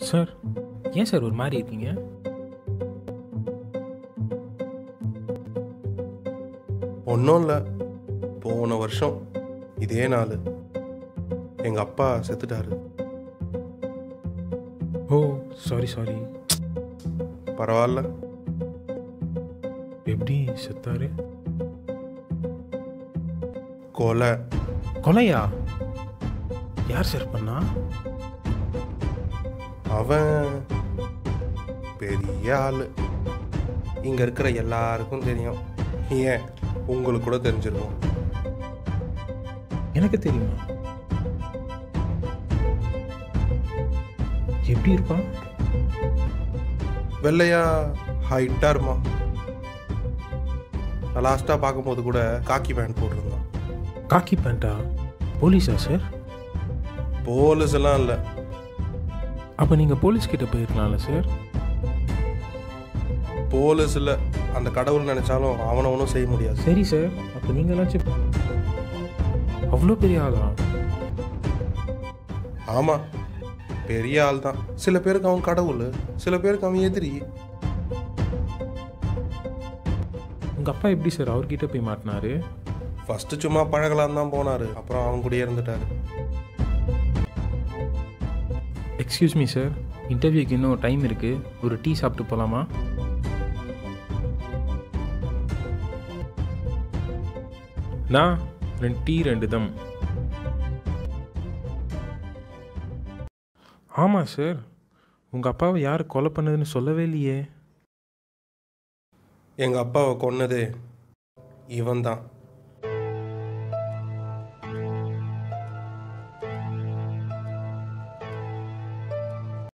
sir ஏன் sir ஒரு மாதிரி இருக்கீங்க ஒன்றும் இல்லை போன வருஷம் இதே நாள் எங்கள் அப்பா செத்துட்டாரு ஓ சாரி சாரி பரவாயில்ல எப்படி செத்தாரு கொலை கொலையா யார் சார் பண்ணா அவன் பெரிய ஆள் இங்கே இருக்கிற எல்லாருக்கும் தெரியும் ஏன் உங்களுக்கு கூட தெரிஞ்சிருக்கும் எனக்கு தெரியுமா எப்படி இருப்பான் வெள்ளையா ஹைட்டாக இருப்பான் நான் லாஸ்ட்டாக பார்க்கும்போது கூட காக்கி பேண்ட் போட்டிருந்தான் காக்கி பேண்டா போலீஸா சார் போலீஸ் எல்லாம் இல்லை அப்போ நீங்கள் போலீஸ் கிட்ட போயிருக்கலாம்ல சார் போலீஸ் இல்லை அந்த கடவுள் நினைச்சாலும் அவனை ஒன்றும் செய்ய முடியாது சரி சார் அப்போ நீங்களாச்சும் அவ்வளோ பெரிய ஆளா ஆமாம் பெரிய ஆள் தான் சில பேருக்கு அவன் கடவுள் சில பேருக்கு அவன் எதிரி உங்கள் அப்பா எப்படி சார் அவர்கிட்ட போய் மாட்டினாரு ஃபஸ்ட்டு சும்மா பழகலாம் தான் போனார் அப்புறம் அவன் கூடயே இருந்துட்டாரு எக்ஸ்கியூஸ் மீ சார் இன்டர்வியூக்கு இன்னும் டைம் இருக்குது ஒரு டீ சாப்பிட்டு போகலாமா நான் ரெண்டு டீ ரெண்டு தம் ஆமாம் சார் உங்கள் அப்பாவை யார் கொலை பண்ணதுன்னு சொல்லவே இல்லையே எங்கள் அப்பாவை கொன்னதே இவன் தான்